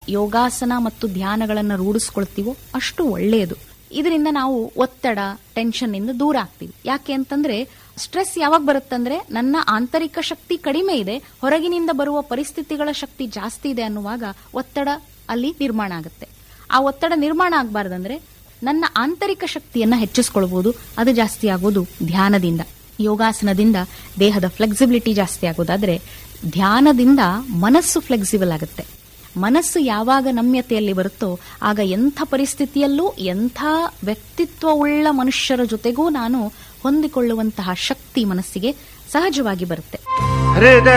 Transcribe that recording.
ಯೋಗಾಸನ ಮತ್ತು ಧ್ಯಾನಗಳನ್ನು ರೂಢಿಸ್ಕೊಳ್ತೀವೋ ಅಷ್ಟು ಒಳ್ಳೆಯದು ಇದರಿಂದ ನಾವು ಒತ್ತಡ ಟೆನ್ಷನ್ ಇಂದ ದೂರ ಆಗ್ತೀವಿ ಯಾಕೆ ಅಂತಂದ್ರೆ ಸ್ಟ್ರೆಸ್ ಯಾವಾಗ ಬರುತ್ತಂದ್ರೆ ನನ್ನ ಆಂತರಿಕ ಶಕ್ತಿ ಕಡಿಮೆ ಇದೆ ಹೊರಗಿನಿಂದ ಬರುವ ಪರಿಸ್ಥಿತಿಗಳ ಶಕ್ತಿ ಜಾಸ್ತಿ ಇದೆ ಅನ್ನುವಾಗ ಒತ್ತಡ ಅಲ್ಲಿ ನಿರ್ಮಾಣ ಆಗುತ್ತೆ ಆ ಒತ್ತಡ ನಿರ್ಮಾಣ ಆಗಬಾರ್ದಂದ್ರೆ ನನ್ನ ಆಂತರಿಕ ಶಕ್ತಿಯನ್ನ ಹೆಚ್ಚಿಸ್ಕೊಳ್ಬಹುದು ಅದು ಜಾಸ್ತಿ ಆಗೋದು ಧ್ಯಾನದಿಂದ ಯೋಗಾಸನದಿಂದ ದೇಹದ ಫ್ಲೆಕ್ಸಿಬಿಲಿಟಿ ಜಾಸ್ತಿ ಆಗೋದಾದ್ರೆ ಧ್ಯಾನದಿಂದ ಮನಸ್ಸು ಫ್ಲೆಕ್ಸಿಬಲ್ ಆಗುತ್ತೆ ಮನಸ್ಸು ಯಾವಾಗ ನಮ್ಯತೆಯಲ್ಲಿ ಬರುತ್ತೋ ಆಗ ಎಂಥ ಪರಿಸ್ಥಿತಿಯಲ್ಲೂ ಎಂಥ ವ್ಯಕ್ತಿತ್ವವುಳ್ಳ ಮನುಷ್ಯರ ಜೊತೆಗೂ ನಾನು ಹೊಂದಿಕೊಳ್ಳುವಂತಹ ಶಕ್ತಿ ಮನಸ್ಸಿಗೆ ಸಹಜವಾಗಿ ಬರುತ್ತೆ ಹೃದಯ